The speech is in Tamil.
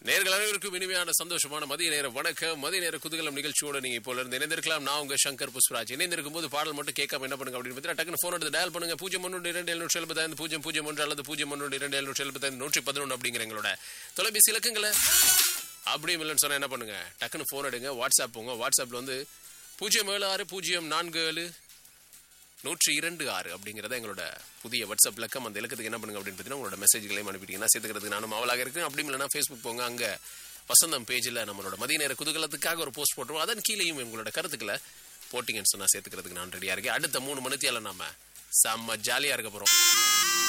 நேர்கள் அனைவருக்கும் இனிமையான சந்தோஷமான மதிய நேர வணக்கம் மதிய நேர குதூகலம் நிகழ்ச்சியோட நீங்க இப்போ இருந்து இணைந்திருக்கலாம் நான் உங்க சங்கர் புஷ்பராஜ் இணைந்திருக்கும் போது பாடல் மட்டும் கேட்காம என்ன பண்ணுங்க அப்படின்னு பார்த்தீங்கன்னா டக்குனு ஃபோன் எடுத்து டயல் பண்ணுங்க பூஜ்ஜியம் ஒன்று இரண்டு எழுநூற்றி எழுபத்தைந்து பூஜ்ஜியம் பூஜ்ஜியம் ஒன்று அல்லது பூஜ்ஜியம் ஒன்று இரண்டு எழுநூற்றி எழுபத்தைந்து நூற்றி பதினொன்று அப்படிங்கிற எங்களோட தொலைபேசி இலக்குங்களை அப்படியும் இல்லைன்னு சொன்னா என்ன பண்ணுங்க டக்குனு ஃபோன் எடுங்க வாட்ஸ்அப் போங்க வாட்ஸ்அப்ல வந்து பூஜ்ஜியம் ஏழு ஆறு பூஜ்ஜியம் நான்கு ஏழு நூற்றி இரண்டு ஆறு அப்படிங்கிறத எங்களோட புதிய வாட்ஸ்அப் இலக்கம் அந்த இலக்கத்துக்கு என்ன பண்ணுங்க அப்படின்னு பார்த்தீங்கன்னா உங்களோட மெசேஜ்களையும் அனுப்பிட்டீங்கன்னா சேர்த்துக்கிறதுக்கு நானும் அவலாக இருக்கு அப்படி இல்லைனா ஃபேஸ்புக் போங்க அங்க வசந்தம் பேஜில் நம்மளோட மதிய நேர குதூகலத்துக்காக ஒரு போஸ்ட் போட்டுருவோம் அதன் கீழேயும் உங்களோட கருத்துக்களை போட்டிங்கன்னு சொன்னா சேர்த்துக்கிறதுக்கு நான் ரெடியா இருக்கேன் அடுத்த மூணு மணித்தியால நாம செம்ம ஜாலியா இருக்க போறோம்